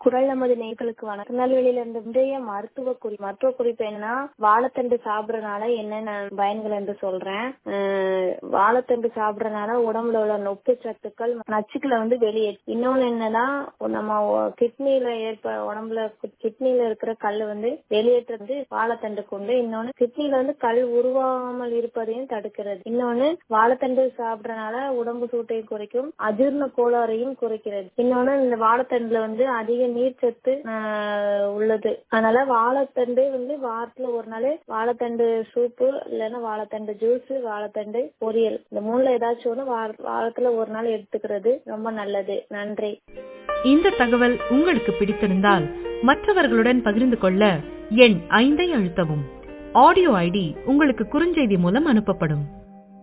குரல் நமது நேர்களுக்கு வணக்கம் திருநெல்வேலியில இருந்து இன்றைய மருத்துவ குறி மருத்துவ குறிப்பு என்னன்னா வாழைத்தண்டு சாப்பிடறதுனால என்னென்ன பயன்கள் என்று சொல்றேன் அஹ் வாழைத்தண்டு சாப்பிடறதுனால உடம்புல உள்ள நொப்பு சத்துக்கள் நச்சுக்களை வந்து வெளியே இன்னொன்னு என்னன்னா நம்ம கிட்னில ஏற்ப உடம்புல கிட்னில இருக்கிற கல் வந்து வெளியேற்றது வாழைத்தண்டு கொண்டு இன்னொன்னு கிட்னில வந்து கல் உருவாகாமல் இருப்பதையும் தடுக்கிறது இன்னொன்னு வாழைத்தண்டு சாப்பிடறதுனால உடம்பு சூட்டையும் குறைக்கும் அஜீர்ண கோளாறையும் குறைக்கிறது இன்னொன்னு இந்த வாழைத்தண்டுல வந்து அதிக நீர் சத்து உள்ளது அதனால வாழைத்தண்டு வந்து வாரத்துல ஒரு நாள் வாழைத்தண்டு சூப்பு இல்லைன்னா வாழைத்தண்டு ஜூஸ் வாழைத்தண்டு பொரியல் இந்த மூணுல ஏதாச்சும் ஒண்ணு வாரத்துல ஒரு நாள் எடுத்துக்கிறது ரொம்ப நல்லது நன்றி இந்த தகவல் உங்களுக்கு பிடித்திருந்தால் மற்றவர்களுடன் பகிர்ந்து கொள்ள எண் ஐந்தை அழுத்தவும் ஆடியோ ஐடி உங்களுக்கு குறுஞ்செய்தி மூலம் அனுப்பப்படும்